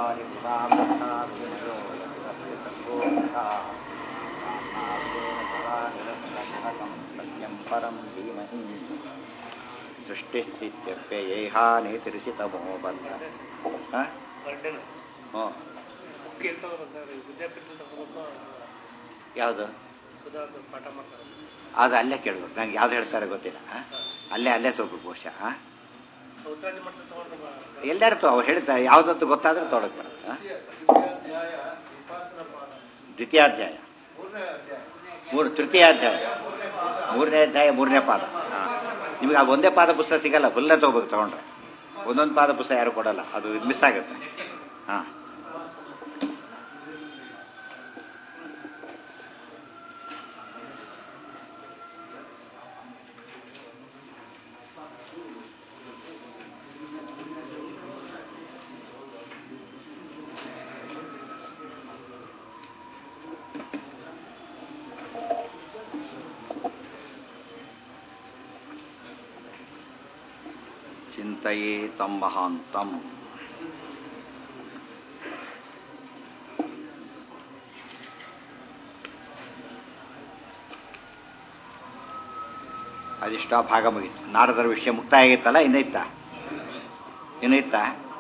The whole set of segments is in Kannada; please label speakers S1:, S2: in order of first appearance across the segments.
S1: ಸತ್ಯಂ ಪರಂ ಧೀಮಹಿ ಸೃಷ್ಟಿಸ್ಥಿತ್ಯಪ್ಯಯೇಹ ನೇತಿರಿಸಿತಮೋ ಬಂಧ ಹಾಂ
S2: ಬರ್ಡೇನು
S1: ಹ್ಞೂ
S2: ಬುಕ್ ಎಲ್ಲಿ ತಗೋಬೇಕು ವಿದ್ಯಾಪೀಠದಲ್ಲಿ ತಗೋಬೇಕು
S1: ಯಾವುದು
S2: ಸುಧಾ ಅದು ಪಾಠ ಮಾಡ್ತಾರೆ
S1: ಅದು ಅಲ್ಲೇ ಕೇಳ್ಬೇಕು ನಂಗೆ ಯಾವ್ದು ಹೇಳ್ತಾರೆ ಗೊತ್ತಿಲ್ಲ ಆ? ಅಲ್ಲೇ ಅಲ್ಲೇ ತಗೋಬೇಕು ಬಹುಶಃ ಆ?
S2: ಉತ್ತರಾದಿ ಮಠದಲ್ಲಿ ತಗೊಂಡು
S1: ಎಲ್ಲರೂ ತಗೋ ಅವ್ರು ಹೇಳ್ತಾರೆ ಯಾವುದಂತ ಗೊತ್ತಾದ್ರೆ ತೊಗೊಳಕ್ ಬರುತ್ತೆ ಆ? ದ್ವಿತೀಯಾಧ್ಯಾಯ ಮೂರು ತೃತೀಯಾಧ್ಯಾಯ ಮೂರನೇ ಅಧ್ಯಾಯ ಮೂರನೇ ಪಾದ ಹಾಂ ನಿಮಗೆ ಆ ಒಂದೇ ಪಾದ ಪುಸ್ತಕ ಸಿಗಲ್ಲ ಫುಲ್ಲೇ ತೊಗೋಬೇಕು ತೊಗೊಂಡ್ರೆ ಒಂದೊಂದು ಪಾದ ಪುಸ್ತಕ ಯಾರು ಕೊಡಲ್ಲ ಅದು ಮಿಸ್ ಆಗುತ್ತೆ ಹಾಂ ಚಿಂತೆಯೇ ತಂ ಮಹಾಂತಂ ಅದಿಷ್ಟ ಭಾಗ ಮುಗೀತು ನಾರದರ ವಿಷಯ ಮುಕ್ತಾಯ ಆಗಿತ್ತಲ್ಲ ಇನ್ನೂ ಇತ್ತ ಇನ್ನೂ ಇತ್ತ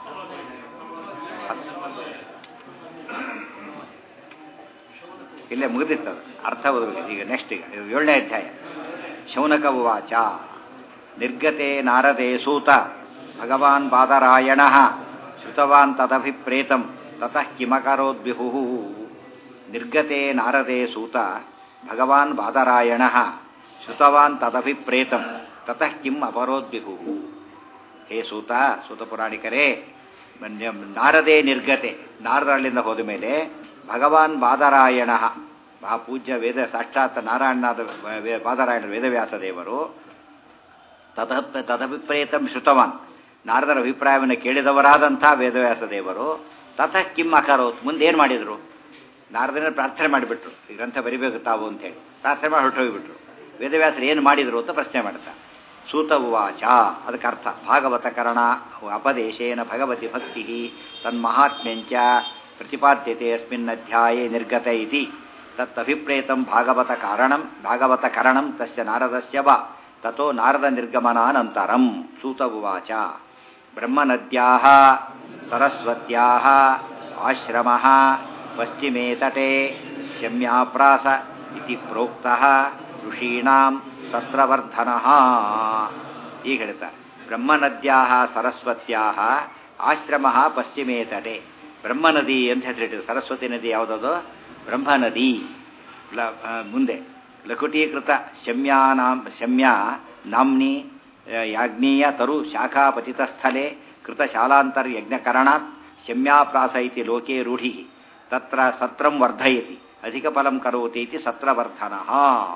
S1: ಇಲ್ಲೇ ಮುಗಿದಿತ್ತದು ಅರ್ಥ ಓದಬೇಕು ಈಗ ನೆಕ್ಸ್ಟ್ ಈಗ ಇದು ಏಳನೇ ಅಧ್ಯಾಯ ಶೌನಕ ಉವಾಚ ನಿರ್ಗತೆ ನಾರದೆ ಸೂತ ಭಗವಾನ್ ಬಾದರಾಯಣ ಶ್ರುತವಾನ್ ತದಭಿಪ್ರೇತಂ ತತಃ ಕಿಮಕರೋದ್ವಿಹು ನಿರ್ಗತೆ ನಾರದೆ ಸೂತ ಭಗವಾನ್ ಬಾದರಾಯಣ ಶ್ರುತವಾನ್ ತದಭಿಪ್ರೇತಂ ತತಃ ಕಿಂ ಅಪರೋದ್ವಿಹು ಹೇ ಸೂತ ಸೂತ ಪುರಾಣಿಕರೇ ಮನ್ಯ- ನಾರದೇ ನಿರ್ಗತೆ ನಾರದರಲ್ಲಿಂದ ಹೋದ ಮೇಲೆ ಭಗವಾನ್ ಬಾದರಾಯಣ ಮಹಾಪೂಜ್ಯ ವೇದ ಸಾಕ್ಷಾತ್ ನಾರಾಯಣನಾದ ವೇ- ಬಾದರಾಯಣ ವೇದವ್ಯಾಸ ದೇವರು ತದ ತದಭಿಪ್ರೇತಂ ಶ್ರುತವಾನ್ ನಾರದರ ಅಭಿಪ್ರಾಯವನ್ನು ಕೇಳಿದವರಾದಂಥ ವೇದವ್ಯಾಸ ದೇವರು ತತಃ ಕಿಮ್ ಅಕರೋತ್ ಮುಂದೆ ಏನು ಮಾಡಿದರು ನಾರದನ ಪ್ರಾರ್ಥನೆ ಮಾಡಿಬಿಟ್ರು ಈ ಗ್ರಂಥ ಬರಿಬೇಕು ತಾವು ಅಂತೇಳಿ ಪ್ರಾರ್ಥನೆ ಮಾಡಿ ಹೊರಟೋಗಿಬಿಟ್ರು ವೇದವ್ಯಾಸರು ಏನು ಮಾಡಿದರು ಅಂತ ಪ್ರಶ್ನೆ ಮಾಡ್ತಾರೆ ಸೂತ ಉವಾಚ ಅದಕ್ಕೆ ಅರ್ಥ ಭಾಗವತ ಕರಣ ಅಪದೇಶೇನ ಭಗವತಿ ಭಕ್ತಿ ತನ್ಮಹಾತ್ಮ್ಯಂಚ ಪ್ರತಿಪಾದ್ಯತೆ ಅಸ್ಮಿನ್ ಅಧ್ಯಾಯೇ ನಿರ್ಗತ ಇತಿ ತತ್ತಭಿಪ್ರೇತಂ ಭಾಗವತ ಕಾರಣಂ ಭಾಗವತ ಕರಣಂ ತಸ್ಯ ನಾರದಸ್ಯ ವಾ ತಥೋ ನಾರದ ನಿರ್ಗಮನಾನಂತರಂ ಸೂತ ಉವಾಚ ಬ್ರಹ್ಮನದ್ಯಾಃ ಸರಸ್ವತ್ಯಾಃ ಆಶ್ರಮಃ ಪಶ್ಚಿಮೇ ತಟೆ ಶಮ್ಯಾಪ್ರಾಸ ಇತಿ ಪ್ರೋಕ್ತಃ ಋಷೀಣಾಂ ಸತ್ರವರ್ಧನಃ ಈಗ ಹೇಳ್ತಾರೆ ಬ್ರಹ್ಮನದ್ಯಾಃ ಸರಸ್ವತ್ಯಾಃ ಆಶ್ರಮಃ ಪಶ್ಚಿಮೇ ತಟೆ ಬ್ರಹ್ಮನದಿ ಅಂತ ಹೆಸರಿಟ್ಟಿದೆ ಸರಸ್ವತಿ ನದಿ ಯಾವುದದು ಬ್ರಹ್ಮನದಿ ಲ- ಆ, ಮುಂದೆ ಲಕುಟೀಕೃತ ಶಮ್ಯಾನಾಂ ಶಮ್ಯ ನಾಮ್ನಿ ಆ, ಯಾಜ್ಞೀಯ ತರು ಶಾಖಾಪತಿತಸ್ಥಲೆ ಕೃತ ಶಾಲಾಂತರ್ಯಜ್ಞಕರಣಾತ್ ಶಮ್ಯಾಪ್ರಾಸ ಇತಿ ಲೋಕೆ ರೂಢಿ ತತ್ರ ಸತ್ರಂ ವರ್ಧಯತಿ ಅಧಿಕ ಫಲಂ ಕರೋತಿ ಇತಿ ಸತ್ರವರ್ಧನಃ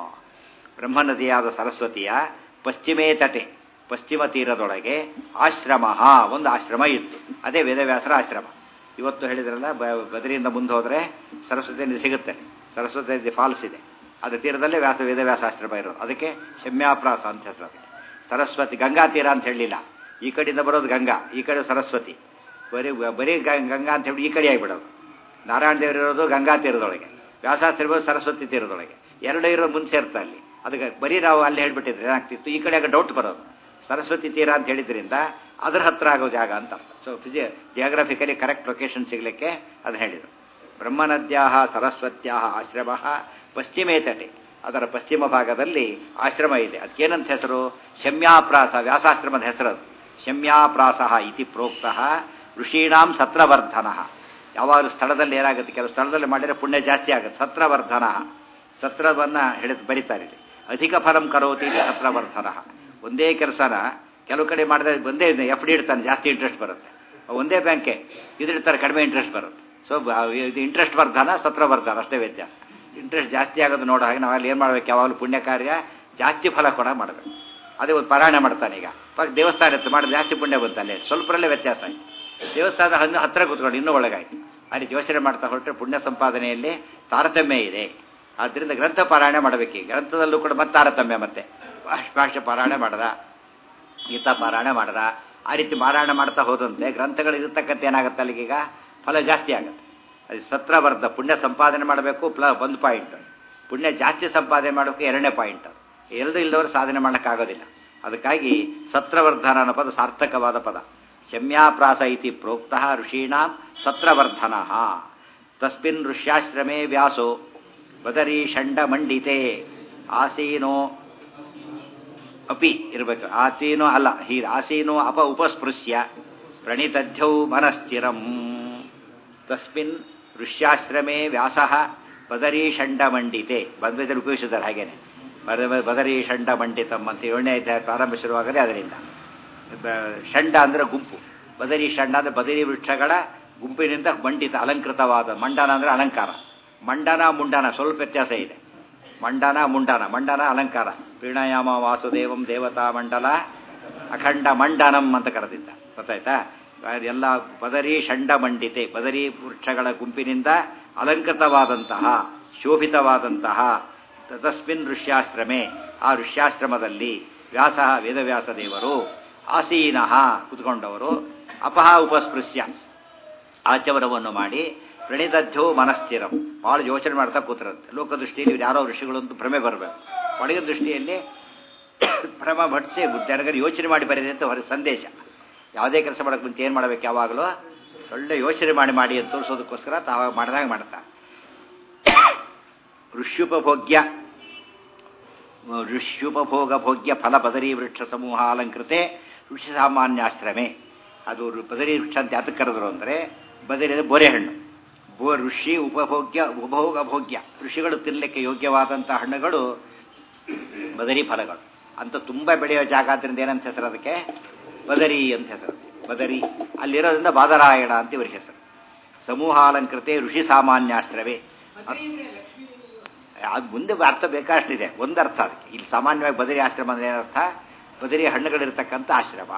S1: ಬ್ರಹ್ಮನದಿಯಾದ ಸರಸ್ವತಿಯ ಪಶ್ಚಿಮೇ ತಟೆ ಪಶ್ಚಿಮ ತೀರದೊಳಗೆ ಆಶ್ರಮ ಒಂದು ಆಶ್ರಮ ಇತ್ತು ಅದೇ ವೇದವ್ಯಾಸರ ಆಶ್ರಮ ಇವತ್ತು ಹೇಳಿದ್ರಲ್ಲ ಬ- ಬದರಿಯಿಂದ ಮುಂದೆ ಹೋದರೆ ಸರಸ್ವತಿ ನದಿ ಸಿಗುತ್ತೆ ಸರಸ್ವತಿ ನದಿ ಫಾಲ್ಸ್ ಇದೆ ಅದು ತೀರದಲ್ಲೇ ವ್ಯಾಸ ವೇದವ್ಯಾಸ ಆಶ್ರಮ ಇರೋದು ಅದಕ್ಕೆ ಶಮ್ಯಾಪ್ರಾಸ ಅಂತ ಹೆಸರು ಅದಕ್ಕೆ ಸರಸ್ವತಿ ಗಂಗಾ ತೀರ ಅಂತ ಹೇಳಲಿಲ್ಲ ಈ ಕಡೆಯಿಂದ ಬರೋದು ಗಂಗಾ ಈ ಕಡೆ ಸರಸ್ವತಿ ಬರೀ ಬರೀ ಗ- ಗಂಗಾ ಅಂತ ಹೇಳಿ ಈ ಕಡೆ ಆಗಿಬಿಡೋದು ನಾರಾಯಣ ದೇವರು ಇರೋದು ಗಂಗಾ ತೀರದೊಳಗೆ ವ್ಯಾಸಾಸ್ತ್ರ ಇರೋದು ಸರಸ್ವತಿ ತೀರದೊಳಗೆ ಎರಡು ಇರೋದು ಮುಂದೆ ಸೇರ್ತಾ ಅಲ್ಲಿ ಅದಕ್ಕೆ ಬರೀ ನಾವು ಅಲ್ಲಿ ಹೇಳ್ಬಿಟ್ಟಿದ್ರೆ ಏನಾಗ್ತಿತ್ತು ಈ ಕಡೆ ಡೌಟ್ ಬರೋದು ಸರಸ್ವತಿ ತೀರ ಅಂತ ಹೇಳಿದ್ರಿಂದ ಅದ್ರ ಹತ್ರ ಆಗೋ ಜಾಗ ಅಂತ ಸೊ ಫಿಜಿ ಜಿಯೋಗ್ರಫಿಕಲಿ ಕರೆಕ್ಟ್ ಲೊಕೇಶನ್ ಸಿಗಲಿಕ್ಕೆ ಅದು ಹೇಳಿದರು ಬ್ರಹ್ಮನದ್ಯಾ ಸರಸ್ವತ್ಯಾ ಆಶ್ರಮ ಪಶ್ಚಿಮೇ ತಟೆ ಅದರ ಪಶ್ಚಿಮ ಭಾಗದಲ್ಲಿ ಆಶ್ರಮ ಇದೆ ಅದಕ್ಕೇನಂತ ಹೆಸರು ಶಮ್ಯಾಪ್ರಾಸ ವ್ಯಾಸಾಶ್ರಮದ ಹೆಸರದು ಶಮ್ಯಾಪ್ರಾಸ ಇತಿ ಪ್ರೋಕ್ತಃ ಋಷೀಣಾಂ ಸತ್ರವರ್ಧನ ಯಾವಾಗಲೂ ಸ್ಥಳದಲ್ಲಿ ಏನಾಗುತ್ತೆ ಕೆಲವು ಸ್ಥಳದಲ್ಲಿ ಮಾಡಿದರೆ ಪುಣ್ಯ ಜಾಸ್ತಿ ಆಗುತ್ತೆ ಸತ್ರವರ್ಧನ ಸತ್ರವನ್ನು ಹಿಡಿದು ಬರೀತಾರೆ ಇಲ್ಲಿ ಅಧಿಕ ಫಲಂ ಕರೋತಿ ಇತಿ ಸತ್ರವರ್ಧನ ಒಂದೇ ಕೆಲಸನ ಕೆಲವು ಕಡೆ ಮಾಡಿದ್ರೆ ಒಂದೇ ಎಫ್ ಡಿ ಇಡ್ತಾನೆ ಜಾಸ್ತಿ ಇಂಟ್ರೆಸ್ಟ್ ಬರುತ್ತೆ ಒಂದೇ ಬ್ಯಾಂಕೆ ಇದಿಡ್ತಾರೆ ಕಡಿಮೆ ಇಂಟ್ರೆಸ್ಟ್ ಬರುತ್ತೆ ಸೊ ಇದು ಇಂಟ್ರೆಸ್ಟ್ ವರ್ಧನ ಸತ್ರವರ್ಧನ ಅಷ್ಟೇ ವ್ಯತ್ಯಾಸ ಇಂಟ್ರೆಸ್ಟ್ ಜಾಸ್ತಿ ಆಗೋದು ನೋಡೋ ಹಾಗೆ ನಾವು ಅಲ್ಲಿ ಏನು ಮಾಡ್ಬೇಕು ಯಾವಾಗಲೂ ಪುಣ್ಯ ಕಾರ್ಯ ಜಾಸ್ತಿ ಫಲ ಕೂಡ ಮಾಡಬೇಕು ಅದೇ ಒಂದು ಪಾರಾಯಣ ಮಾಡ್ತಾನೆ ಈಗ ಫಸ್ಟ್ ದೇವಸ್ಥಾನ ಇತ್ತು ಮಾಡಿದ್ರೆ ಜಾಸ್ತಿ ಪುಣ್ಯ ಬಂತಲ್ಲೇ ಸ್ವಲ್ಪರಲ್ಲೇ ವ್ಯತ್ಯಾಸ ಆಯಿತು ದೇವಸ್ಥಾನದ ಹಣ್ಣು ಹತ್ತಿರ ಕೂತ್ಕೊಂಡು ಇನ್ನೂ ಒಳಗಾಯ್ತು ಆ ರೀತಿ ಯೋಚನೆ ಮಾಡ್ತಾ ಹೊರಟ್ರೆ ಪುಣ್ಯ ಸಂಪಾದನೆಯಲ್ಲಿ ತಾರತಮ್ಯ ಇದೆ ಆದ್ದರಿಂದ ಗ್ರಂಥ ಪಾರಾಯಣ ಮಾಡಬೇಕು ಈ ಗ್ರಂಥದಲ್ಲೂ ಕೂಡ ಮತ್ತೆ ತಾರತಮ್ಯ ಮತ್ತೆ ಭಾಷ ಪಾರಾಯಣ ಮಾಡದ ಗೀತಾ ಪಾರಾಯಣ ಮಾಡದ ಆ ರೀತಿ ಪಾರಾಯಣ ಮಾಡ್ತಾ ಹೋದಂತೆ ಗ್ರಂಥಗಳು ಇರತಕ್ಕಂಥ ಏನಾಗುತ್ತೆ ಅಲ್ಲಿಗೀಗ ಫಲ ಜಾಸ್ತಿ ಆಗುತ್ತೆ ಅದು ಸತ್ರವರ್ಧ ಪುಣ್ಯ ಸಂಪಾದನೆ ಮಾಡಬೇಕು ಪ್ಲ ಒಂದು ಪಾಯಿಂಟ್ ಪುಣ್ಯ ಜಾಸ್ತಿ ಸಂಪಾದನೆ ಮಾಡೋಕ್ಕೆ ಎರಡನೇ ಪಾಯಿಂಟ್ ಅದು ಎರಡು ಇಲ್ಲದವರು ಸಾಧನೆ ಮಾಡೋಕ್ಕಾಗೋದಿಲ್ಲ ಅದಕ್ಕಾಗಿ ಸತ್ರವರ್ಧನ ಅನ್ನೋ ಪದ ಸಾರ್ಥಕವಾದ ಪದ ಶಮ್ಯಾಪ್ರಾಸ ಇತಿ ಪ್ರೋಕ್ತ ಋಷೀಣಾಂ ಸತ್ರವರ್ಧನ ತಸ್ಮಿನ್ ಋಷ್ಯಾಶ್ರಮೇ ವ್ಯಾಸೋ ಬದರಿ ಷಂಡ ಮಂಡಿತೆ ಆಸೀನೋ ಅಪಿ ಇರಬೇಕು ಆತೀನೋ ಅಲ್ಲ ಹೀ ಆಸೀನೋ ಅಪ ಉಪಸ್ಪೃಶ್ಯ ಪ್ರಣೀತಧ್ಯೌ ಮನಸ್ಥಿರಂ ತಸ್ಮಿನ್ ಋಷ್ಯಾಶ್ರಮೇ ವ್ಯಾಸ ಬದರಿ ಷಂಡ ಮಂಡಿತೆ ಬಂದ್ವೇದಲ್ಲಿ ಉಪಯೋಗಿಸಿದ್ದಾರೆ ಹಾಗೇನೆ ಬದ ಬದರಿ ಷಂಡ ಮಂಡಿತಂ ಅಂತ ಏಳನೇ ಅಧ್ಯಾಯ ಪ್ರಾರಂಭ ಶುರುವಾಗದೆ ಅದರಿಂದ ಬ- ಷಂಡ ಅಂದ್ರೆ ಗುಂಪು ಬದರಿ ಷಂಡ ಅಂದ್ರೆ ಬದರಿ ವೃಕ್ಷಗಳ ಗುಂಪಿನಿಂದ ಮಂಡಿತ ಅಲಂಕೃತವಾದ ಮಂಡನ ಅಂದ್ರೆ ಅಲಂಕಾರ ಮಂಡನ ಮುಂಡನ ಸ್ವಲ್ಪ ವ್ಯತ್ಯಾಸ ಇದೆ ಮಂಡನ ಮುಂಡನ ಮಂಡನ ಅಲಂಕಾರ ಪ್ರೀಣಾಯಾಮ ವಾಸುದೇವಂ ದೇವತಾ ಮಂಡಲ ಅಖಂಡ ಮಂಡನಂ ಅಂತ ಕರೆದಿದ್ದ ಗೊತ್ತಾಯ್ತಾ ಎಲ್ಲ ಬದರಿ ಷಂಡ ಮಂಡಿತೆ ಬದರಿ ವೃಕ್ಷಗಳ ಗುಂಪಿನಿಂದ ಅಲಂಕೃತವಾದಂತಹ ಶೋಭಿತವಾದಂತಹ ತಸ್ಮಿನ್ ಋಷ್ಯಾಶ್ರಮೆ ಆ ಋಷ್ಯಾಶ್ರಮದಲ್ಲಿ ವ್ಯಾಸ ವೇದವ್ಯಾಸ ದೇವರು ಆಸೀನಃ ಕುತ್ಕೊಂಡವರು ಅಪಹ ಉಪಸ್ಪೃಶ್ಯ ಆಚಮನವನ್ನು ಮಾಡಿ ಪ್ರಣೀತಧ್ಯೋ ಮನಸ್ಥಿರಂ ಭಾಳ ಯೋಚನೆ ಮಾಡ್ತಾ ಕೂತಿರುತ್ತೆ ಲೋಕದೃಷ್ಟಿಯಲ್ಲಿ ಇವ್ರು ಯಾರೋ ಋಷಿಗಳು ಅಂತ ಭ್ರಮೆ ಬರಬೇಕು ಒಳಗಿನ ದೃಷ್ಟಿಯಲ್ಲಿ ಭ್ರಮ ಭಟ್ಸಿ ಜನಗರು ಯೋಚನೆ ಮಾಡಿ ಬರೀದೆ ಅಂತ ಹೊರ ಸಂದೇಶ ಯಾವುದೇ ಕೆಲಸ ಮಾಡೋಕ್ಕೆ ಮುಂಚೆ ಏನು ಮಾಡಬೇಕು ಯಾವಾಗಲೂ ಒಳ್ಳೆ ಯೋಚನೆ ಮಾಡಿ ಮಾಡಿ ಅಂತ ತೋರಿಸೋದಕ್ಕೋಸ್ಕರ ತಾವು ಮಾಡಿದಾಗ ಮಾಡ್ತಾರೆ ಋಷ್ಯುಪಭೋಗ್ಯ ಋಷ್ಯುಪಭೋಗ ಭೋಗ್ಯ ಫಲ ಬದರಿ ವೃಕ್ಷ ಸಮೂಹ ಅಲಂಕೃತೆ ಋಷಿ ಸಾಮಾನ್ಯಾಶ್ರಮೆ ಅದು ರು- ಬದರಿ ವೃಕ್ಷ ಅಂತ ಯಾತಕ್ಕೆ ಕರೆದ್ರು ಅಂದರೆ ಬದರಿ ಅಂದರೆ ಬೋರೆಹಣ್ಣು ಬೋ ಋಷಿ ಉಪಭೋಗ್ಯ ಉಪಭೋಗ ಭೋಗ್ಯ ಋಷಿಗಳು ತಿನ್ನಲಿಕ್ಕೆ ಯೋಗ್ಯವಾದಂಥ ಹಣ್ಣುಗಳು ಬದರಿ ಫಲಗಳು ಅಂತ ತುಂಬ ಬೆಳೆಯೋ ಜಾಗ ಆದ್ರಿಂದ ಏನಂತ ಹೆಸರು ಅದಕ್ಕೆ ಬದರಿ ಅಂತ ಹೆಸರು ಬದರಿ ಅಲ್ಲಿರೋದ್ರಿಂದ ಬಾದರಾಯಣ ಅಂತ ಇವ್ರ ಹೆಸರು ಸಮೂಹಾಲಂಕೃತೆ ಋಷಿ ಸಾಮಾನ್ಯಾಶ್ರವೇ ಅದು ಮುಂದೆ ಅರ್ಥ ಬೇಕಾಷ್ಟಿದೆ ಒಂದು ಅರ್ಥ ಅದಕ್ಕೆ ಇಲ್ಲಿ ಸಾಮಾನ್ಯವಾಗಿ ಬದರಿ ಆಶ್ರಮ ಅಂದ್ರೆ ಏನರ್ಥ ಬದರಿ ಹಣ್ಣುಗಳಿರ್ತಕ್ಕಂಥ ಆಶ್ರಮ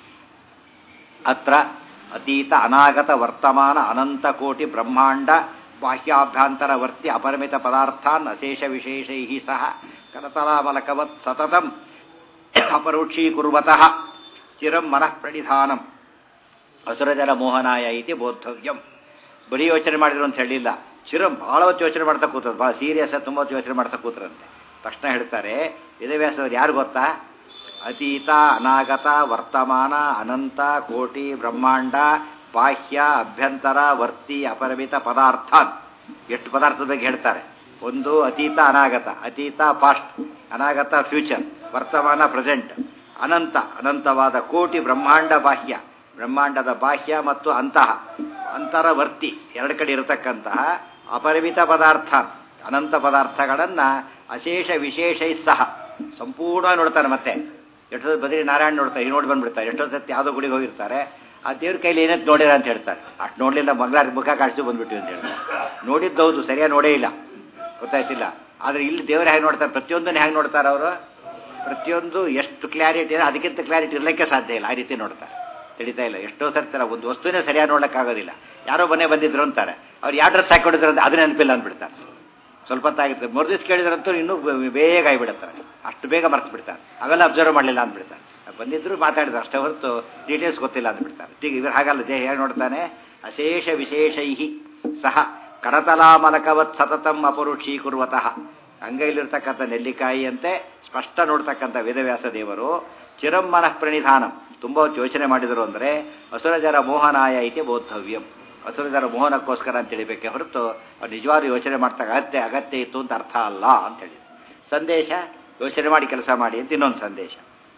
S1: ಅತ್ರ ಅತೀತ ಅನಾಗತ ವರ್ತಮಾನ ಅನಂತ ಕೋಟಿ ಬ್ರಹ್ಮಾಂಡ ಬಾಹ್ಯಾಭ್ಯಂತರವರ್ತಿ ಅಪರಿಮಿತ ಪದಾರ್ಥಾನ್ ಅಶೇಷ ವಿಶೇಷೈ ಸಹ ಕರತಲಾಮಲಕವತ್ ಸತತಂ ಅಪರೋಕ್ಷೀಕುರ್ವತಃ ಚಿರಂ ಮನಃ ಪ್ರಣಿಧಾನಂ ಅಸುರಜನ ಮೋಹನಾಯ ಇತಿ ಬೋದ್ಧವ್ಯಂ ಬರೀ ಯೋಚನೆ ಮಾಡಿದ್ರು ಅಂತ ಹೇಳಿಲ್ಲ ಚಿರಂ ಬಹಳ ಹೊತ್ತು ಯೋಚನೆ ಮಾಡ್ತಾ ಕೂತರು ಭಾಳ ಸೀರಿಯಸ್ ತುಂಬ ಹೊತ್ತು ಯೋಚನೆ ಮಾಡ್ತಾ ಕೂತ್ರಂತೆ ತಕ್ಷಣ ಹೇಳ್ತಾರೆ ವೇದವ್ಯಾಸದವ್ರು ಯಾರು ಗೊತ್ತಾ ಅತೀತ ಅನಾಗತ ವರ್ತಮಾನ ಅನಂತ ಕೋಟಿ ಬ್ರಹ್ಮಾಂಡ ಬಾಹ್ಯ ಅಭ್ಯಂತರ ವರ್ತಿ ಅಪರಿಮಿತ ಪದಾರ್ಥ ಎಷ್ಟು ಪದಾರ್ಥದ ಬಗ್ಗೆ ಹೇಳ್ತಾರೆ ಒಂದು ಅತೀತ ಅನಾಗತ ಅತೀತ ಪಾಸ್ಟ್ ಅನಾಗತ ಫ್ಯೂಚರ್ ವರ್ತಮಾನ ಪ್ರೆಸೆಂಟ್ ಅನಂತ ಅನಂತವಾದ ಕೋಟಿ ಬ್ರಹ್ಮಾಂಡ ಬಾಹ್ಯ ಬ್ರಹ್ಮಾಂಡದ ಬಾಹ್ಯ ಮತ್ತು ಅಂತಹ ಅಂತರವರ್ತಿ ಎರಡು ಕಡೆ ಇರತಕ್ಕಂತಹ ಅಪರಿಮಿತ ಪದಾರ್ಥ ಅನಂತ ಪದಾರ್ಥಗಳನ್ನು ಅಶೇಷ ವಿಶೇಷೈ ಸಹ ಸಂಪೂರ್ಣ ನೋಡ್ತಾರೆ ಮತ್ತೆ ಎಷ್ಟೋ ಬದರಿ ನಾರಾಯಣ ನೋಡ್ತಾರೆ ನೋಡಿ ಬಂದ್ಬಿಡ್ತಾರೆ ಎಷ್ಟೋ ಸತಿ ಯಾವುದೋ ಗುಡಿಗೆ ಹೋಗಿರ್ತಾರೆ ಆ ದೇವ್ರ ಕೈಲಿ ಏನಂತ ನೋಡಿರ ಅಂತ ಹೇಳ್ತಾರೆ ಅಷ್ಟು ನೋಡಲಿಲ್ಲ ಮಂಗಳಾರ ಮುಖ ಕಾಣಿಸ್ತು ಬಂದ್ಬಿಟ್ಟಿವಿ ಅಂತ ಹೇಳ್ತಾರೆ ನೋಡಿದ್ದೌದು ಸರಿಯಾಗಿ ನೋಡೇ ಇಲ್ಲ ಗೊತ್ತಾಯ್ತಿಲ್ಲ ಆದರೆ ಇಲ್ಲಿ ದೇವ್ರು ಹೇಗೆ ನೋಡ್ತಾರೆ ಪ್ರತಿಯೊಂದನ್ನು ಹೇಗೆ ನೋಡ್ತಾರೆ ಅವರು ಪ್ರತಿಯೊಂದು ಎಷ್ಟು ಕ್ಲಾರಿಟಿ ಇದೆ ಅದಕ್ಕಿಂತ ಕ್ಲಾರಿಟಿ ಇರಲಿಕ್ಕೆ ಸಾಧ್ಯ ಇಲ್ಲ ಆ ರೀತಿ ನೋಡ್ತಾರೆ ತಿಳಿತಾ ಇಲ್ಲ ಎಷ್ಟೋ ಸರ್ತಾರೆ ಒಂದು ವಸ್ತುವಿನೇ ಸರಿಯಾಗಿ ನೋಡೋಕ್ಕಾಗೋದಿಲ್ಲ ಯಾರೋ ಮನೆ ಬಂದಿದ್ರು ಅಂತಾರೆ ಅವ್ರು ಯಾವ ಡ್ರೆಸ್ ಹಾಕೊಂಡಿದ್ರು ಅಂತ ಅದು ನೆನಪಿಲ್ಲ ಅಂದ್ಬಿಡ್ತಾರೆ ಸ್ವಲ್ಪ ಹೊತ್ತಾಗಿರ್ತದೆ ಮೂರು ದಿವಸ ಕೇಳಿದ್ರಂತೂ ಇನ್ನೂ ಬೇಗ ಆಗಿಬಿಡುತ್ತಾರೆ ಅಷ್ಟು ಬೇಗ ಮರ್ತು ಬಿಡ್ತಾರೆ ಅವೆಲ್ಲ ಅಬ್ಸರ್ವ್ ಮಾಡಲಿಲ್ಲ ಅಂದ್ಬಿಡ್ತಾರೆ ಬಂದಿದ್ರು ಮಾತಾಡಿದ್ರು ಅಷ್ಟೇ ಹೊರತು ಡೀಟೇಲ್ಸ್ ಗೊತ್ತಿಲ್ಲ ಅಂದ್ಬಿಡ್ತಾರೆ ಈಗ ಇವ್ರು ಹಾಗಲ್ಲ ದೇಹ ಹೇಗೆ ನೋಡ್ತಾನೆ ಅಶೇಷ ವಿಶೇಷೈಹಿ ಸಹ ಕರತಲಾಮಲಕವತ್ ಸತತಂ ಅಪರುಷೀಕುರ್ವತಃ ಅಂಗೈಲಿರ್ತಕ್ಕಂಥ ನೆಲ್ಲಿಕಾಯಿಯಂತೆ ಸ್ಪಷ್ಟ ನೋಡ್ತಕ್ಕಂಥ ವೇದವ್ಯಾಸ ದೇವರು ಚಿರಂ ಮನಃ ಪ್ರಣಿಧಾನಂ ತುಂಬ ಹೊತ್ತು ಯೋಚನೆ ಮಾಡಿದರು ಅಂದರೆ ಅಸುರಜರ ಮೋಹನಾಯ ಇತಿ ಬೋದ್ಧವ್ಯಂ ಅಸುರಜರ ಮೋಹನಕ್ಕೋಸ್ಕರ ಅಂತ ತಿಳಿಬೇಕೆ ಹೊರತು ಅವ್ರು ನಿಜವಾಗ್ಲೂ ಯೋಚನೆ ಮಾಡ್ತಾ ಅಗತ್ಯ ಅಗತ್ಯ ಇತ್ತು ಅಂತ ಅರ್ಥ ಅಲ್ಲ ಅಂತ ಹೇಳಿ ಸಂದೇಶ ಯೋಚನೆ ಮಾಡಿ ಕೆಲಸ ಮಾಡಿ ಅಂತ ಇನ್ನೊಂದು ಸಂದೇಶ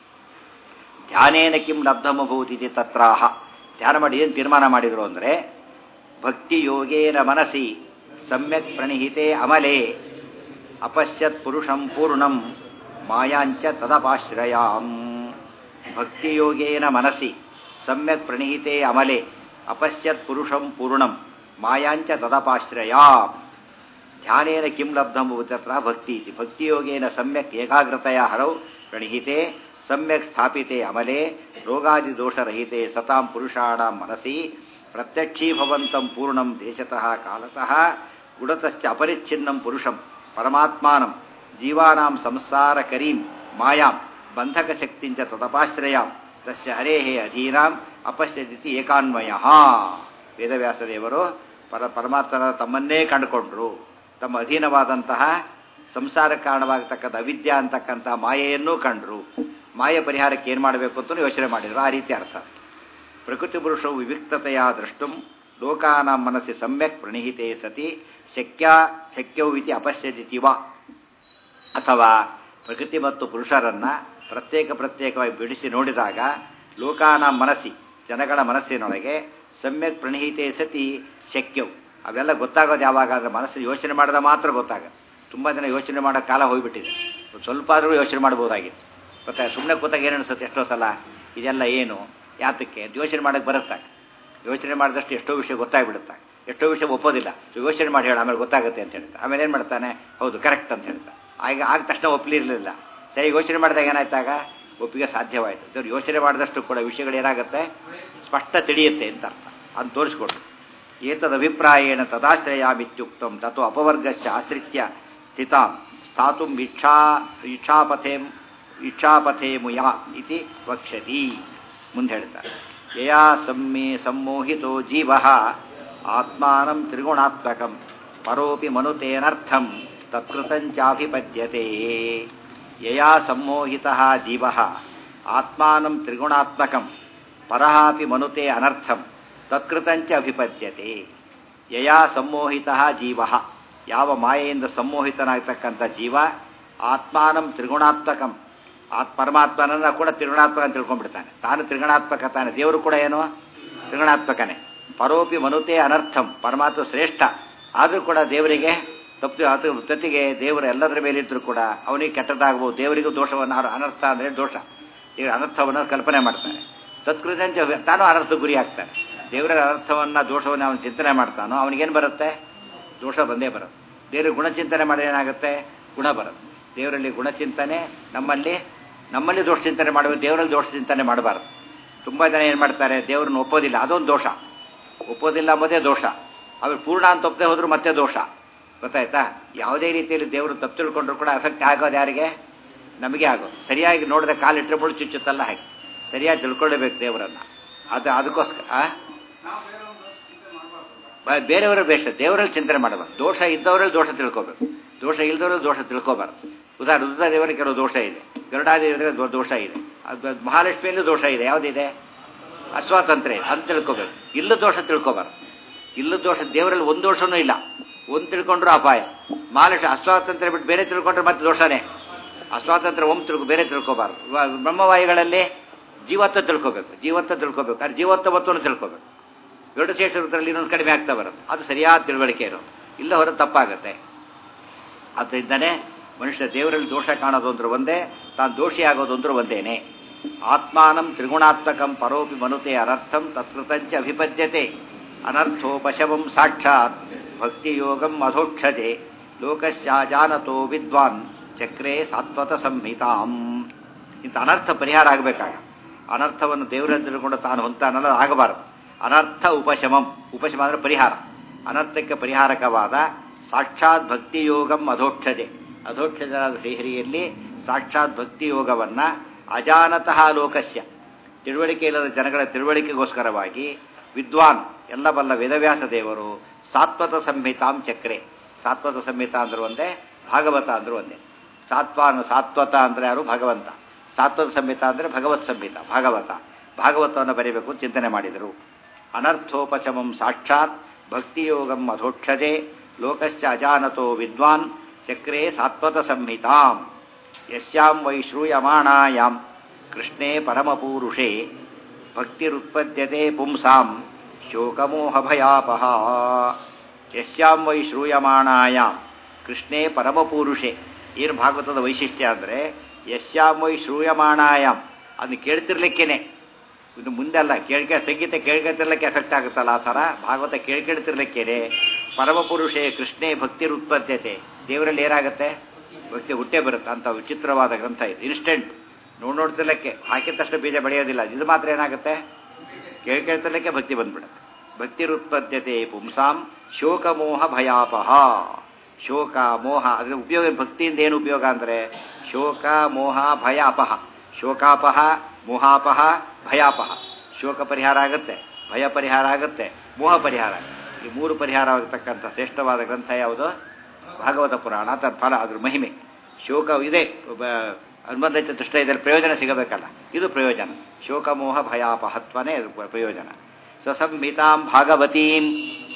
S1: ಧ್ಯಾನೇನ ಕಿಂ ಲಬ್ಧಮಭೂತಿತಿ ತತ್ರಾಹ ಧ್ಯಾನ ಮಾಡಿ ಏನು ತೀರ್ಮಾನ ಮಾಡಿದರು ಅಂದರೆ ಭಕ್ತಿ ಯೋಗೇನ ಮನಸಿ ಸಮ್ಯಕ್ ಪ್ರಣಿಹಿತೆ ಅಮಲೆ ಅಪಶ್ಯತ್ ಪುರುಷಂ ಪೂರ್ಣಂ ಮಾಯಾಂಚ ತದಪಾಶ್ರಯಾಂ ಭಕ್ತಿಯೋಗೇನ ಮನಸಿ ಸಮ್ಯಕ್ ಪ್ರಣಿಹಿತೆ ಅಮಲೆ ಅಪಶ್ಯತ್ ಪುರುಷಂ ಪೂರ್ಣಂ ಮಾಯಾಂಚ ತದಪಾಶ್ರಯಾಂ ಧ್ಯಾನೇನ ಕಿಂ ಲಬ್ಧಂ ತತ್ರ ಭಕ್ತಿ ಇತಿ ಭಕ್ತಿಯೋಗೇನ ಸಮ್ಯಕ್ ಏಕಾಗ್ರತೆಯ ಹರೌ ಪ್ರಣಿಹಿತೆ ಸಮ್ಯಕ್ ಸ್ಥಾಪಿತೆ ಅಮಲೆ ರೋಗಾದಿದೋಷರಹಿತೆ ಸತಾಂ ಪುರುಷಾಣಾಂ ಮನಸಿ ಪ್ರತ್ಯಕ್ಷೀಭವಂತಂ ಪೂರ್ಣಂ ದೇಶತಃ ಕಾಲತಃ ಗುಣತಶ್ಚ ಅಪರಿಚ್ಛಿನ್ನಂ ಪುರುಷಂ ಪರಮಾತ್ಮಾನಂ ಜೀವಾನಾಂ ಸಂಸಾರ ಕರೀಂ ಮಾಯಾಂ ಬಂಧಕ ಶಕ್ತಿಂಚ ತದಪಾಶ್ರಯಾಂ ತಸ್ಯ ಹರೇಹೇ ಅಧೀನಾಂ ಅಪಶ್ಯದಿತಿ ಏಕಾನ್ವಯ ವೇದವ್ಯಾಸ ದೇವರು ಪರ ಪರಮಾತ್ಮನ ತಮ್ಮನ್ನೇ ಕಂಡುಕೊಂಡ್ರು ತಮ್ಮ ಅಧೀನವಾದಂತಹ ಸಂಸಾರ ಕಾರಣವಾಗತಕ್ಕಂಥ ಅವಿದ್ಯ ಅಂತಕ್ಕಂಥ ಮಾಯೆಯನ್ನೂ ಕಂಡ್ರು ಮಾಯೆ ಪರಿಹಾರಕ್ಕೆ ಏನು ಮಾಡಬೇಕು ಅಂತ ಯೋಚನೆ ಮಾಡಿದ್ರು ಆ ರೀತಿ ಅರ್ಥ ಪ್ರಕೃತಿ ಪುರುಷವು ವಿವಿಕ್ತತೆಯ ದ್ರಷ್ಟು ಲೋಕಾನ ಮನಸ್ಸಿ ಸಮ್ಯಕ್ ಪ್ರಣಿಹಿತೆ ಸತಿ ಶಕ್ಯ ಶಕ್ಯವು ಇತಿ ಅಪಶ್ಯದಿತಿವ ಅಥವಾ ಪ್ರಕೃತಿ ಮತ್ತು ಪುರುಷರನ್ನ ಪ್ರತ್ಯೇಕ ಪ್ರತ್ಯೇಕವಾಗಿ ಬಿಡಿಸಿ ನೋಡಿದಾಗ ಲೋಕಾನ ಮನಸ್ಸಿ ಜನಗಳ ಮನಸ್ಸಿನೊಳಗೆ ಸಮ್ಯಕ್ ಪ್ರಣೀಹಿತೆ ಸತಿ ಶಕ್ಯವು ಅವೆಲ್ಲ ಗೊತ್ತಾಗೋದು ಯಾವಾಗ ಅಂದರೆ ಮನಸ್ಸು ಯೋಚನೆ ಮಾಡಿದ ಮಾತ್ರ ಗೊತ್ತಾಗುತ್ತೆ ತುಂಬ ಜನ ಯೋಚನೆ ಮಾಡೋ ಕಾಲ ಹೋಗ್ಬಿಟ್ಟಿದೆ ಸ್ವಲ್ಪ ಆದರೂ ಯೋಚನೆ ಮಾಡ್ಬೋದಾಗಿತ್ತು ಗೊತ್ತಾ ಸುಮ್ಮನೆ ಕೂತಾಗ ಏನು ಅನಿಸುತ್ತೆ ಎಷ್ಟೋ ಸಲ ಇದೆಲ್ಲ ಏನು ಯಾತಕ್ಕೆ ಅಂತ ಯೋಚನೆ ಮಾಡೋಕ್ಕೆ ಬರುತ್ತೆ ಯೋಚನೆ ಮಾಡಿದಷ್ಟು ಎಷ್ಟೋ ವಿಷಯ ಗೊತ್ತಾಗ್ಬಿಡುತ್ತೆ ಎಷ್ಟೋ ವಿಷಯ ಒಪ್ಪೋದಿಲ್ಲ ಸೊ ಯೋಚನೆ ಮಾಡಿ ಹೇಳ ಆಮೇಲೆ ಗೊತ್ತಾಗುತ್ತೆ ಅಂತ ಹೇಳ್ತಾರೆ ಆಮೇಲೆ ಏನು ಮಾಡ್ತಾನೆ ಹೌದು ಕರೆಕ್ಟ್ ಅಂತ ಹೇಳ್ತಾನೆ ಆಗ ಆಗ ತಕ್ಷಣ ಒಪ್ಪಲಿರಲಿಲ್ಲ ಸರಿ ಯೋಚನೆ ಮಾಡಿದಾಗ ಏನಾಯ್ತಾಗ ಒಪ್ಪಿಗೆ ಸಾಧ್ಯವಾಯಿತು ದೇವ್ರು ಯೋಚನೆ ಮಾಡಿದಷ್ಟು ಕೂಡ ವಿಷಯಗಳು ಏನಾಗುತ್ತೆ ಸ್ಪಷ್ಟ ತಿಳಿಯುತ್ತೆ ಅಂತ ಅರ್ಥ ಅದು ತೋರಿಸ್ಕೊಡು ಏತದ ಅಭಿಪ್ರಾಯೇಣ ತದಾಶ್ರಯಾಮಿತ್ಯುಕ್ತಂ ತತ್ವ ಅಪವರ್ಗಸ್ಯ ಆಶ್ರಿತ್ಯ ಸ್ಥಿತಾಂ ಸ್ಥಾತುಂ ಇಚ್ಛಾ ಇಚ್ಛಾಪಥೇ ಇಚ್ಛಾಪಥೇ ಮುಯಾ ಇತಿ ವಕ್ಷ್ಯತಿ ಮುಂದೆ ಹೇಳ್ತಾರೆ ಯಯಾ ಸಮ್ಮೇ ಸಮ್ಮೋಹಿತೋ ಜೀವ ಆತ್ಮಾನಂ ತ್ರಿಗುಣಾತ್ಮಕಂ ಪರೋಪಿ ಮನುತೇನರ್ಥಂ ತತ್ಕೃತಂಚಾಭಿಪದ್ಯತೆ ಯಯಾ ಸಮ್ಮೋಹಿತ ಜೀವ ಆತ್ಮಾನಂ ತ್ರಿಗುಣಾತ್ಮಕಂ ಪರಹಾಪಿ ಮನುತೆ ಅನರ್ಥಂ ತತ್ಕೃತಂಚ ಅಭಿಪದ್ಯತೆ ಯಯಾ ಸಮ್ಮೋಹಿತ ಜೀವ ಯಾವ ಮಾಯೆಯಿಂದ ಸಮ್ಮೋಹಿತನಾಗ್ತಕ್ಕಂಥ ಜೀವ ಆತ್ಮಾನಂ ತ್ರಿಗುಣಾತ್ಮಕಂ ಆತ್ ಪರಮಾತ್ಮನನ್ನ ಕೂಡ ತ್ರಿಗುಣಾತ್ಮಕ ಅಂತ ತಿಳ್ಕೊಂಡ್ಬಿಡ್ತಾನೆ ತಾನು ತ್ರಿಗುಣಾತ್ಮಕ ತಾನೆ ದೇವರು ಕೂಡ ಏನು ತ್ರಿಗುಣಾತ್ಮಕನೇ ಪರೋಪಿ ಮನುತೆ ಅನರ್ಥಂ ಪರಮಾತ್ಮ ಶ್ರೇಷ್ಠ ಆದರೂ ಕೂಡ ದೇವರಿಗೆ ತಪ್ಪು ಅದು ಜೊತೆಗೆ ದೇವರು ಎಲ್ಲದರ ಮೇಲಿದ್ದರೂ ಕೂಡ ಅವನಿಗೆ ಕೆಟ್ಟದಾಗಬಹುದು ದೇವರಿಗೂ ದೋಷವನ್ನು ಅನರ್ಥ ಅಂದರೆ ದೋಷ ದೇವರ ಅನರ್ಥವನ್ನು ಕಲ್ಪನೆ ಮಾಡ್ತಾನೆ ತತ್ಕೃತಂಚ ತಾನು ಅನರ್ಥ ಗುರಿ ಆಗ್ತಾನೆ ದೇವರ ಅನರ್ಥವನ್ನು ದೋಷವನ್ನು ಅವನು ಚಿಂತನೆ ಮಾಡ್ತಾನೋ ಅವನಿಗೇನು ಬರುತ್ತೆ ದೋಷ ಬಂದೇ ಬರುತ್ತೆ ದೇವರ ಗುಣಚಿಂತನೆ ಮಾಡಿದ್ರೆ ಏನಾಗುತ್ತೆ ಗುಣ ಬರುತ್ತೆ ದೇವರಲ್ಲಿ ಗುಣಚಿಂತನೆ ನಮ್ಮಲ್ಲಿ ನಮ್ಮಲ್ಲಿ ದೋಷ ಚಿಂತನೆ ಮಾಡಬೇಕು ದೇವರಲ್ಲಿ ದೋಷ ಚಿಂತನೆ ಮಾಡಬಾರ್ದು ತುಂಬ ಜನ ಏನು ಮಾಡ್ತಾರೆ ದೇವ್ರನ್ನ ಒಪ್ಪೋದಿಲ್ಲ ಅದೊಂದು ದೋಷ ಒಪ್ಪೋದಿಲ್ಲ ಅಂಬೋದೇ ದೋಷ ಅವ್ರು ಪೂರ್ಣ ಅಂತ ಒಪ್ಪದೆ ಹೋದ್ರು ಮತ್ತೆ ದೋಷ ಗೊತ್ತಾಯ್ತಾ ಯಾವುದೇ ರೀತಿಯಲ್ಲಿ ದೇವರು ತಪ್ಪು ತಿಳ್ಕೊಂಡ್ರು ಕೂಡ ಎಫೆಕ್ಟ್ ಆಗೋದು ಯಾರಿಗೆ ನಮಗೆ ಆಗೋದು ಸರಿಯಾಗಿ ನೋಡಿದ ಕಾಲಿಟ್ಟರೆ ಮುಳು ಚುಚ್ಚುತ್ತಲ್ಲ ಹಾಗೆ ಸರಿಯಾಗಿ ತಿಳ್ಕೊಳ್ಳೇಬೇಕು ದೇವರನ್ನ ಅದು ಅದಕ್ಕೋಸ್ಕರ ಬೇರೆಯವರ ಬೇಷ ದೇವರಲ್ಲಿ ಚಿಂತನೆ ಮಾಡಬಾರ್ದು ದೋಷ ಇದ್ದವರಲ್ಲಿ ದೋಷ ತಿಳ್ಕೋಬೇಕು ದೋಷ ಇಲ್ದವರು ದೋಷ ತಿಳ್ಕೋಬಾರ್ದು ಉದಾಹರಣೆ ರುದ್ರದೇವರಿಗೆ ಕೆಲವು ದೋಷ ಇದೆ ಗರುಡಾದೇವರಿಗೆ ದೋಷ ಇದೆ ಅದು ಮಹಾಲಕ್ಷ್ಮಿಯಲ್ಲೂ ದೋಷ ಇದೆ ಯಾವುದಿದೆ ಅಸ್ವಾತಂತ್ರ್ಯ ಅಂತ ತಿಳ್ಕೋಬೇಕು ಇಲ್ಲ ದೋಷ ತಿಳ್ಕೋಬಾರ್ದು ಇಲ್ಲ ದೋಷ ದೇವರಲ್ಲಿ ಒಂದು ದೋಷನೂ ಇಲ್ಲ ಒಂದು ತಿಳ್ಕೊಂಡ್ರು ಅಪಾಯ ಮಹಾಲಕ್ಷ್ಮಿ ಅಸ್ವಾತಂತ್ರ್ಯ ಬಿಟ್ಟು ಬೇರೆ ತಿಳ್ಕೊಂಡ್ರೆ ಮತ್ತೆ ದೋಷನೇ ಅಸ್ವಾತಂತ್ರ್ಯ ಒಮ್ಮೆ ತಿಳ್ಕೊ ಬೇರೆ ತಿಳ್ಕೊಬಾರ್ದು ಬ್ರಹ್ಮವಾಯುಗಳಲ್ಲಿ ಜೀವತ್ವ ತಿಳ್ಕೋಬೇಕು ಜೀವತ್ವ ತಿಳ್ಕೋಬೇಕು ಅದು ಜೀವತ್ವತ್ವವನ್ನು ತಿಳ್ಕೋಬೇಕು ಎರಡು ಶೇಷರಲ್ಲಿ ಇನ್ನೊಂದು ಕಡಿಮೆ ಆಗ್ತಾ ಬರುತ್ತೆ ಅದು ಸರಿಯಾದ ತಿಳುವಳಿಕೆ ಇರೋದು ಇಲ್ಲ ಹೊರ ತಪ್ಪಾಗುತ್ತೆ ಅದರಿಂದನೇ ಮನುಷ್ಯ ದೇವರಲ್ಲಿ ದೋಷ ಕಾಣೋದು ಅಂದ್ರೆ ಒಂದೇ ತಾನು ದೋಷಿ ಆಗೋದು ಅಂದ್ರೆ ಒಂದೇನೆ ಆತ್ಮಾನಂ ತ್ರಿಗುಣಾತ್ಮಕಂ ಪರೋಪಿ ಮನುತೆ ಅನರ್ಥಂ ತತ್ಕೃತಂಚ ಅಭಿಪದ್ಯತೆ ಅನರ್ಥೋಪಶವಂ ಸಾಕ್ಷಾತ್ ಭಕ್ತಿಯೋಗಂ ಅಧೋಕ್ಷಜೆ ಲೋಕಶ್ಚಾಜಾನತೋ ವಿದ್ವಾನ್ ಚಕ್ರೇ ಸಾತ್ವತ ಸಂಹಿತಾಂ ಇಂಥ ಅನರ್ಥ ಪರಿಹಾರ ಆಗಬೇಕಾಗ ಅನರ್ಥವನ್ನು ದೇವರಲ್ಲಿ ತಿಳ್ಕೊಂಡು ತಾನು ಹೊಂತಾನಲ್ಲ ಆಗಬಾರದು ಅನರ್ಥ ಉಪಶಮಂ ಉಪಶಮ ಅಂದರೆ ಪರಿಹಾರ ಅನರ್ಥಕ್ಕೆ ಪರಿಹಾರಕವಾದ ಸಾಕ್ಷಾತ್ ಭಕ್ತಿಯೋಗಂ ಅಧೋಕ್ಷಜೆ ಅಧೋಕ್ಷಜರಾದ ಶ್ರೀಹರಿಯಲ್ಲಿ ಸಾಕ್ಷಾತ್ ಭಕ್ತಿಯೋಗವನ್ನು ಅಜಾನತಃ ಲೋಕಸ್ಯ ತಿಳುವಳಿಕೆ ಇಲ್ಲದ ಜನಗಳ ತಿಳುವಳಿಕೆಗೋಸ್ಕರವಾಗಿ ವಿದ್ವಾನ್ ಎಲ್ಲ ಬಲ್ಲ ವೇದವ್ಯಾಸ ದೇವರು ಸಾತ್ವತ ಸಂಹಿತಾಂ ಚಕ್ರೆ ಸಾತ್ವತ ಸಂಹಿತ ಅಂದ್ರೆ ಒಂದೇ ಭಾಗವತ ಅಂದ್ರೆ ಒಂದೇ ಸಾತ್ವಾನು ಸಾತ್ವತ ಅಂದ್ರೆ ಯಾರು ಭಗವಂತ ಸಾತ್ವತ ಸಂಹಿತ ಅಂದರೆ ಭಗವತ್ ಸಂಹಿತ ಭಾಗವತ ಭಾಗವತವನ್ನು ಬರೀಬೇಕು ಚಿಂತನೆ ಮಾಡಿದರು ಅನರ್ಥೋಪಚಮಂ ಸಾಕ್ಷಾತ್ ಭಕ್ತಿಯೋಗಂ ಅಧೋಕ್ಷಜೆ ಲೋಕಸ್ಯ ಅಜಾನತೋ ವಿದ್ವಾನ್ ಚಕ್ರೇ ಸಾತ್ವತ ಸಂಹಿತಾಂ ಯಸ್ಯಾಂ ವೈ ಶ್ರೂಯಮಾಣಾಯಾಂ ಕೃಷ್ಣೇ ಪರಮಪೂರುಷೇ ಭಕ್ತಿರುತ್ಪದ್ಯತೆ ಪುಂಸಾಂ ಶೋಕಮೋಹಭಯಾಪಹ ಯಸ್ಯಾಂ ವೈ ಶ್ರೂಯಮಾಣಾಯಾಂ ಕೃಷ್ಣೇ ಪರಮಪೂರುಷೆ ಏನು ಭಾಗವತದ ವೈಶಿಷ್ಟ್ಯ ಅಂದರೆ ಯಸ್ಯಾಂ ವೈ ಶ್ರೂಯಮಾಣಾಯಾಮ್ ಅದನ್ನು ಕೇಳ್ತಿರ್ಲಿಕ್ಕೇನೆ ಇದು ಮುಂದೆ ಅಲ್ಲ ಕೇಳ್ಕೆ ಸಂಗೀತ ಕೇಳ್ಕೊತಿರ್ಲಿಕ್ಕೆ ಎಫೆಕ್ಟ್ ಆಗುತ್ತಲ್ಲ ಆ ಥರ ಭಾಗವತ ಕೇಳ್ಕೊಳ್ತಿರ್ಲಿಕ್ಕೇನೆ ಪರಮಪುರುಷೇ ಕೃಷ್ಣೇ ಭಕ್ತಿ ಉತ್ಪದ್ಯತೆ ದೇವರಲ್ಲಿ ಏನಾಗುತ್ತೆ ಭಕ್ತಿ ಹುಟ್ಟೆ ಬರುತ್ತೆ ಅಂತ ವಿಚಿತ್ರವಾದ ಗ್ರಂಥ ಇದು ಇನ್ಸ್ಟೆಂಟ್ ನೋಡ್ ನೋಡ್ತಿರ್ಲಿಕ್ಕೆ ಹಾಕಿದ ತಕ್ಷಣ ಬೀಜ ಬೆಳೆಯೋದಿಲ್ಲ ಇದು ಮಾತ್ರ ಏನಾಗುತ್ತೆ ಕೇಳ್ಕೊಳ್ತಿರ್ಲಿಕ್ಕೆ ಭಕ್ತಿ ಬಂದ್ಬಿಡುತ್ತೆ ಭಕ್ತಿರುತ್ಪದ್ಯತೆ ಪುಂಸಾಂ ಶೋಕಮೋಹ ಭಯಾಪಹ ಶೋಕ ಮೋಹ ಅದ್ರ ಉಪಯೋಗ ಭಕ್ತಿಯಿಂದ ಏನು ಉಪಯೋಗ ಅಂದರೆ ಶೋಕ ಮೋಹ ಭಯ ಅಪಹ ಶೋಕಾಪಹ ಮೋಹಾಪಹ ಭಯಾಪಹ ಶೋಕ ಪರಿಹಾರ ಆಗುತ್ತೆ ಭಯ ಪರಿಹಾರ ಆಗುತ್ತೆ ಮೋಹ ಪರಿಹಾರ ಈ ಮೂರು ಪರಿಹಾರವಾಗತಕ್ಕಂಥ ಶ್ರೇಷ್ಠವಾದ ಗ್ರಂಥ ಯಾವುದು ಭಾಗವತ ಪುರಾಣ ಅದರ ಫಲ ಅದ್ರ ಮಹಿಮೆ ಶೋಕ ಇದೆ ಅನುಬಂಧ ಚತುಷ್ಟ ಇದರ ಪ್ರಯೋಜನ ಸಿಗಬೇಕಲ್ಲ ಇದು ಪ್ರಯೋಜನ ಶೋಕ ಮೋಹ ಭಯಾಪಹತ್ವನೇ ಅದು ಪ್ರಯೋಜನ ಸಸಂಹಿತಾಂ ಭಾಗವತೀಂ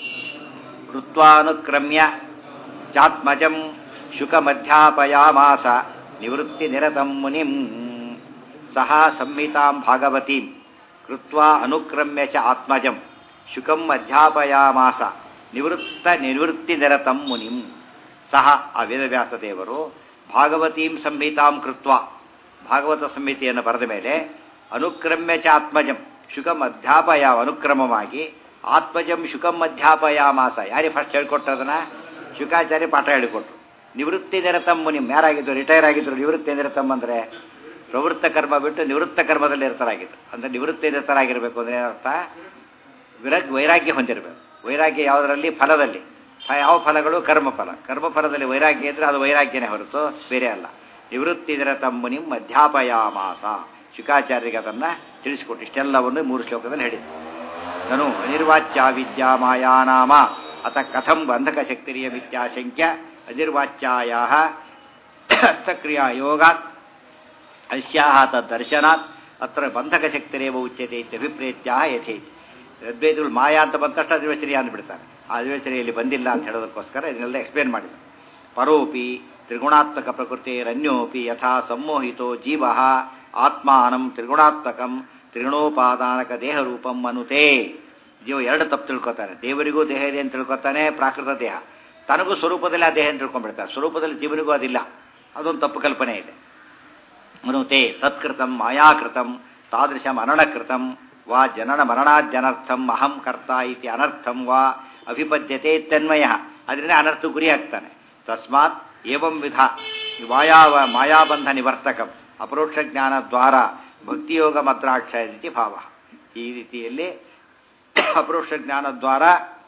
S1: ಋತ್ವಾನುಕ್ರಮ್ಯ ಚಾತ್ಮಜಂ ಶುಕಮಧ್ಯಾಪಯಾಮಾಸ ನಿವೃತ್ತಿ ನಿರತಂ ಮುನಿಂ ಸಹ ಸಂಹಿತಾಂ ಭಾಗವತೀಂ ಕೃತ್ವಾ ಅನುಕ್ರಮ್ಯ ಚ ಆತ್ಮಜಂ ಶುಕಂ ಅಧ್ಯಾಪಯಾಮಾಸ ನಿವೃತ್ತ ನಿವೃತ್ತಿ ನಿರತಂ ಮುನಿಂ ಸಹ ಆ ವೇದವ್ಯಾಸ ದೇವರು ಭಾಗವತೀಂ ಸಂಹಿತಾಂ ಕೃತ್ವ ಭಾಗವತ ಸಂಹಿತೆಯನ್ನು ಬರೆದ ಮೇಲೆ ಅನುಕ್ರಮ್ಯ ಚ ಆತ್ಮಜಂ ಶುಕಂ ಅಧ್ಯಾಪಯ ಅನುಕ್ರಮವಾಗಿ ಆತ್ಮಜಂ ಶುಕಂ ಅಧ್ಯಾಪಯಾಮಾಸ ಯಾರಿಗೆ ಫಸ್ಟ್ ಹೇಳ್ಕೊಟ್ಟದನ್ನ ಶುಕಾಚಾರ್ಯ ಪಾಠ ಹೇಳಿಕೊಟ್ರು ನಿವೃತ್ತಿ ನಿರತಂ ಮುನಿಂ ಯಾರಾಗಿದ್ರು ರಿಟೈರ್ ಆಗಿದ್ರು ನಿವೃತ್ತಿ ನಿರತಂ ಅಂದರೆ ಪ್ರವೃತ್ತ ಕರ್ಮ ಬಿಟ್ಟು ನಿವೃತ್ತ ಕರ್ಮದಲ್ಲಿ ನಿರತರಾಗಿದ್ರು ಅಂದರೆ ನಿವೃತ್ತಿ ನಿರತರಾಗಿರಬೇಕು ಅಂದರೆ ಏನರ್ಥ ವಿರಗ್ ವೈರಾಗ್ಯ ಹೊಂದಿರಬೇಕು ವೈರಾಗ್ಯ ಯಾವುದರಲ್ಲಿ ಫಲದಲ್ಲಿ ಫ- ಯಾವ ಫಲಗಳು ಕರ್ಮಫಲ ಕರ್ಮಫಲದಲ್ಲಿ ವೈರಾಗ್ಯ ಇದ್ರೆ ಅದು ವೈರಾಗ್ಯನೇ ಹೊರತು ಬೇರೆ ಅಲ್ಲ ನಿವೃತ್ತಿ ನಿರತಂ ಮುನಿಂ ಅಧ್ಯಾಪಯಾಮಾಸ ಶುಕಾಚಾರ್ಯರಿಗೆ ಅದನ್ನು ತಿಳಿಸಿಕೊಟ್ಟು ಇಷ್ಟೆಲ್ಲವನ್ನು ಮೂರು ಶ್ಲೋಕದಲ್ಲಿ ಹೇಳಿದ್ರು ನನು ಅನಿರ್ವಾಚ್ಯ ವಿದ್ಯಾ ಮಾಯಾನಾಮ ಅತ ಕಥಂ ಬಂಧಕ ಶಕ್ತಿರಿಯ ವಿದ್ಯಾಶಂಕ್ಯ ಅನಿರ್ವಾಚ್ಯಾಯ ಅರ್ಥಕ್ರಿಯಾ ಯೋಗಾತ್ ಅಸ್ಯಾಹ ತದ್ದರ್ಶನಾತ್ ಅತ್ರ ಬಂಧಕ ಶಕ್ತಿರೇವ ಉಚ್ಯತೆ ಇತ್ಯಭಿಪ್ರೇತ್ಯ ಯಥೇತಿ ಅದ್ವೈತಗಳು ಮಾಯಾ ಅಂತ ಬಂದ ತಕ್ಷಣ ಅಧಿವೇಶನ ಅಂದ್ಬಿಡ್ತಾರೆ ಆ ಅಧಿವೇಶನೆಯಲ್ಲಿ ಬಂದಿಲ್ಲ ಅಂತ ಹೇಳೋದಕ್ಕೋಸ್ಕರ ಇದನ್ನೆಲ್ಲ ಎಕ್ಸ್ಪ್ಲೇನ್ ಮಾಡಿದ್ರು ಪರೋಪಿ ತ್ರಿಗುಣಾತ್ಮಕ ಪ್ರಕೃತಿರನ್ಯೋಪಿ ಯಥಾ ಸಮ್ಮೋಹಿತೋ ಜೀವ ಆತ್ಮಾನಂ ತ್ರಿಗುಣಾತ್ಮಕಂ ತ್ರಿಗುಣೋಪಾದಾನಕ ದೇಹರೂಪಂ ಅನುತೆ ಜೀವ ಎರಡು ತಪ್ಪು ತಿಳ್ಕೊತಾನೆ ದೇವರಿಗೂ ದೇಹ ಇದೆ ಅಂತ ತಿಳ್ಕೊತಾನೆ ಪ್ರಾಕೃತ ದೇಹ ತನಗೂ ಸ್ವರೂಪದಲ್ಲಿ ಆ ದೇಹ ಅಂತ ತಿಳ್ಕೊಂಡ್ಬಿಡ್ತಾರೆ ಸ್ವರೂಪದಲ್ಲಿ ಜೀವನಿಗೂ ಅದಿಲ್ಲ ಅದೊಂದು ತಪ್ಪು ಕಲ್ಪನೆ ಇದೆ ಮನುತೆ ತತ್ಕೃತಂ ಮಾಯಾಕೃತಂ ತಾದೃಶಂ ಅನಣಕೃತಂ ವಾ ಜನನ ಮರಣಾದ್ಯನರ್ಥಂ ಅಹಂ ಕರ್ತ ಇತಿ ಅನರ್ಥಂ ವಾ ಅಭಿಪದ್ಯತೆ ತನ್ಮಯ ಅದರಿಂದ ಅನರ್ಥ ಗುರಿ ಆಗ್ತಾನೆ ತಸ್ಮಾತ್ ಏವಂ ವಿಧ ಮಾಯಾವ ಮಾಯಾಬಂಧ ನಿವರ್ತಕಂ ಅಪರೋಕ್ಷ ಜ್ಞಾನ ದ್ವಾರ ಭಕ್ತಿಯೋಗ ಮದ್ರಾಕ್ಷ ರೀತಿ ಭಾವ ಈ ರೀತಿಯಲ್ಲಿ ಅಪರೋಕ್ಷ ಜ್ಞಾನ ದ್ವಾರ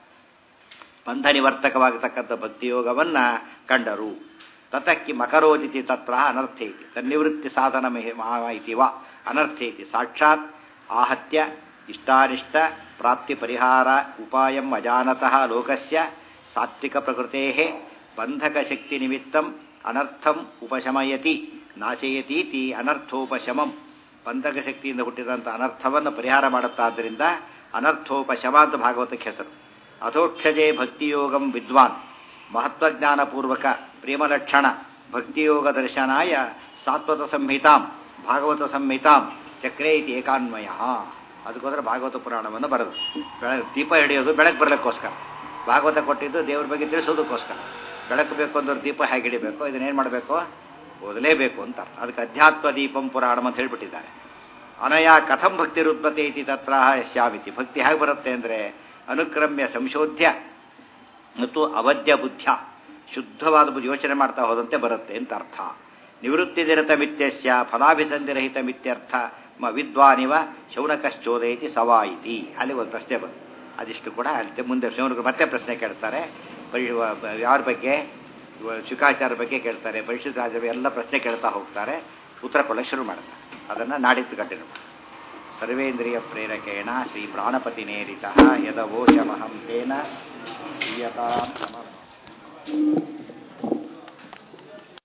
S1: ಬಂಧ ನಿವರ್ತಕವಾಗತಕ್ಕಂಥ ಭಕ್ತಿಯೋಗವನ್ನ ಕಂಡರು ತತಕ್ಕಿ ಮಕರೋದಿತಿ ತತ್ರ ಅನರ್ಥೇತಿ ತನ್ನಿವೃತ್ತಿ ಸಾಧನ ಇತಿ ವಾ ಅನರ್ಥೇತಿ ಸಾಕ್ಷಾತ್ ಆಹತ್ಯ ಇಷ್ಟಾನಿಷ್ಟ ಪ್ರಾಪ್ತಿ ಪರಿಹಾರ ಉಪಾಯಂ ಅಜಾನತಃ ಲೋಕಸ್ಯ ಸಾತ್ವಿಕ ಪ್ರಕೃತೆ ಬಂಧಕ ಶಕ್ತಿ ನಿಮಿತ್ತಂ ಅನರ್ಥಂ ಉಪಶಮಯತಿ ನಾಶಯತೀತಿ ಅನರ್ಥೋಪಶಮಂ ಬಂಧಕ ಶಕ್ತಿಯಿಂದ ಹುಟ್ಟಿದಂಥ ಅನರ್ಥವನ್ನು ಪರಿಹಾರ ಮಾಡುತ್ತಾದ್ದರಿಂದ ಅನರ್ಥೋಪಶಮ ಅಂತ ಭಾಗವತಕ್ಕೆ ಹೆಸರು ಅಥೋಕ್ಷಜೆ ಭಕ್ತಿಯೋಗಂ ವಿದ್ವಾನ್ ಮಹತ್ವಜ್ಞಾನಪೂರ್ವಕ ಪ್ರೇಮಲಕ್ಷಣ ಭಕ್ತಿಯೋಗ ದರ್ಶನಾಯ ಸಾತ್ವತ ಸಂಹಿತಾಂ ಭಾಗವತ ಸಂಹಿತಾಂ ಚಕ್ರೇ ಇತಿ ಏಕಾನ್ವಯ ಅದಕ್ಕೋಸ್ಕರ ಭಾಗವತ ಪುರಾಣವನ್ನು ಬರೆದು ಬೆಳ ದೀಪ ಹಿಡಿಯೋದು ಬೆಳಕು ಬರಲಿಕ್ಕೋಸ್ಕರ ಭಾಗವತ ಕೊಟ್ಟಿದ್ದು ದೇವ್ರ ಬಗ್ಗೆ ತಿಳಿಸೋದಕ್ಕೋಸ್ಕರ ಬೆಳಕು ಬೇಕು ಅಂದ್ರೆ ದೀಪ ಹೇಗೆ ಹಿಡಿಬೇಕು ಇದನ್ನೇನು ಮಾಡಬೇಕು ಓದಲೇಬೇಕು ಅಂತ ಅರ್ಥ. ಅದಕ್ಕೆ ಅಧ್ಯಾತ್ಮ ದೀಪಂ ಪುರಾಣಂ ಅಂತ ಹೇಳ್ಬಿಟ್ಟಿದ್ದಾರೆ ಅನಯ ಕಥಂ ಭಕ್ತಿ ರುತ್ಪತೆ ಇತಿ ತತ್ರ ಯಶ್ಯಾಮಿತಿ ಭಕ್ತಿ ಹೇಗೆ ಬರುತ್ತೆ ಅಂದರೆ ಅನುಕ್ರಮ್ಯ ಸಂಶೋಧ್ಯ ಮತ್ತು ಅವಧ್ಯ ಬುದ್ಧ ಶುದ್ಧವಾದ ಬುದ್ಧಿ ಯೋಚನೆ ಮಾಡ್ತಾ ಹೋದಂತೆ ಬರುತ್ತೆ ಅಂತ ಅರ್ಥ ನಿವೃತ್ತಿ ನಿರತ ಮಿತ್ಯಸ್ಯ ಫಲಾಭಿಸಂಧಿರಹಿತ ಮಿತ್ಯರ್ಥ ಮ ವಿದ್ವಾನಿವ ಶೌನಕಶ್ಚೋದಯತಿ ಸವಾ ಇತಿ ಅಲ್ಲಿ ಒಂದು ಪ್ರಶ್ನೆ ಬಂತು ಅದಿಷ್ಟು ಕೂಡ ಅಲ್ಲಿ ಮುಂದೆ ಶೌನಕರು ಮತ್ತೆ ಪ್ರಶ್ನೆ ಕೇಳ್ತಾರೆ ಪರಿ ಯಾರ ಬಗ್ಗೆ ಇವ ಶುಕಾಚಾರ ಬಗ್ಗೆ ಕೇಳ್ತಾರೆ ಪರಿಶುದ್ಧ ರಾಜರ ಎಲ್ಲ ಪ್ರಶ್ನೆ ಕೇಳ್ತಾ ಹೋಗ್ತಾರೆ ಉತ್ತರ ಕೊಡಕ್ಕೆ ಶುರು ಮಾಡ್ತಾರೆ ಅದನ್ನು ನಾಡಿದ್ದು ಕಂಟಿನ್ಯೂ ಮಾಡಿ ಸರ್ವೇಂದ್ರಿಯ ಪ್ರೇರಕೇಣ ಶ್ರೀ ಪ್ರಾಣಪತಿ ನೇರಿತ ಯದವೋಶಮಹಂ ತೇನ ಪ್ರಿಯತಾಂ ಸಮಂ